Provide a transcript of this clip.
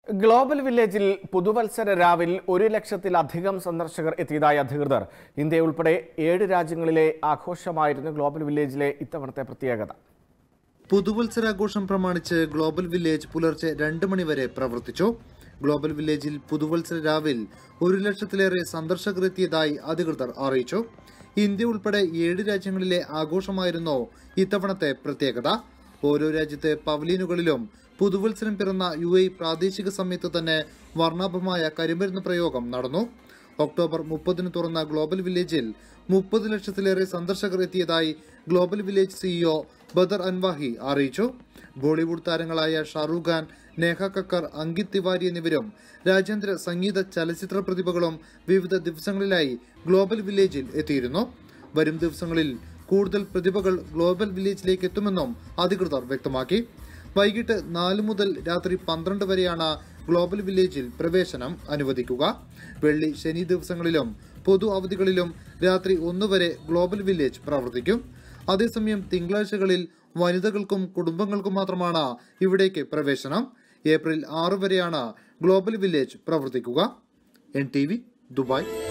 global വില്ലേജിൽ പുതുവത്സര രാവിൽ ഒരു ലക്ഷത്തിലധികം സന്ദർശകർ എത്തിയതായി അധികൃതർ ഇന്ത്യ ഉൾപ്പെടെ ഏഴ് രാജ്യങ്ങളിലെ ആഘോഷമായിരുന്നു ഗ്ലോബൽ വില്ലേജിലെ ഇത്തവണത്തെ പ്രത്യേകത പുതുവത്സരാഘോഷം പ്രമാണിച്ച് ഗ്ലോബൽ വില്ലേജ് പുലർച്ചെ രണ്ട് മണിവരെ പ്രവർത്തിച്ചു ഗ്ലോബൽ വില്ലേജിൽ പുതുവത്സര രാവിൽ ഒരു ലക്ഷത്തിലേറെ സന്ദർശകർ എത്തിയതായി അധികൃതർ അറിയിച്ചു ഇന്ത്യ ഉൾപ്പെടെ ഏഴ് രാജ്യങ്ങളിലെ ആഘോഷമായിരുന്നു ഇത്തവണത്തെ പ്രത്യേകത ഓരോ രാജ്യത്തെ പവലിയനുകളിലും പുതുവത്സരം പിറന്ന യു എ പ്രാദേശിക സമയത്ത് തന്നെ വർണ്ണാഭമായ കരിമരുന്ന് പ്രയോഗം നടന്നു ഒക്ടോബർ മുപ്പതിന് തുറന്ന ഗ്ലോബൽ വില്ലേജിൽ മുപ്പത് ലക്ഷത്തിലേറെ സന്ദർശകർ എത്തിയതായി global village CEO Badar Anwahi അറിയിച്ചു ബോളിവുഡ് താരങ്ങളായ ഷാറൂഖ് ഖാൻ നേഹ കക്കർ അങ്കിത് തിവാരി എന്നിവരും രാജ്യാന്തര സംഗീത ചലച്ചിത്ര പ്രതിഭകളും വിവിധ ദിവസങ്ങളിലായി ഗ്ലോബൽ വില്ലേജിൽ എത്തിയിരുന്നു വരും ദിവസങ്ങളിൽ കൂടുതൽ പ്രതിഭകൾ ഗ്ലോബൽ വില്ലേജിലേക്ക് എത്തുമെന്നും അധികൃതർ വ്യക്തമാക്കി വൈകിട്ട് നാല് മുതൽ രാത്രി പന്ത്രണ്ട് വരെയാണ് ഗ്ലോബൽ വില്ലേജിൽ പ്രവേശനം അനുവദിക്കുക വെള്ളി ശനി ദിവസങ്ങളിലും പൊതു അവധികളിലും രാത്രി ഒന്ന് വരെ ഗ്ലോബൽ വില്ലേജ് പ്രവർത്തിക്കും അതേസമയം തിങ്കളാഴ്ചകളിൽ വനിതകൾക്കും കുടുംബങ്ങൾക്കും മാത്രമാണ് ഇവിടേക്ക് പ്രവേശനം ഏപ്രിൽ ആറ് വരെയാണ് ഗ്ലോബൽ വില്ലേജ് പ്രവർത്തിക്കുക എൻ ടി വി ദുബായ്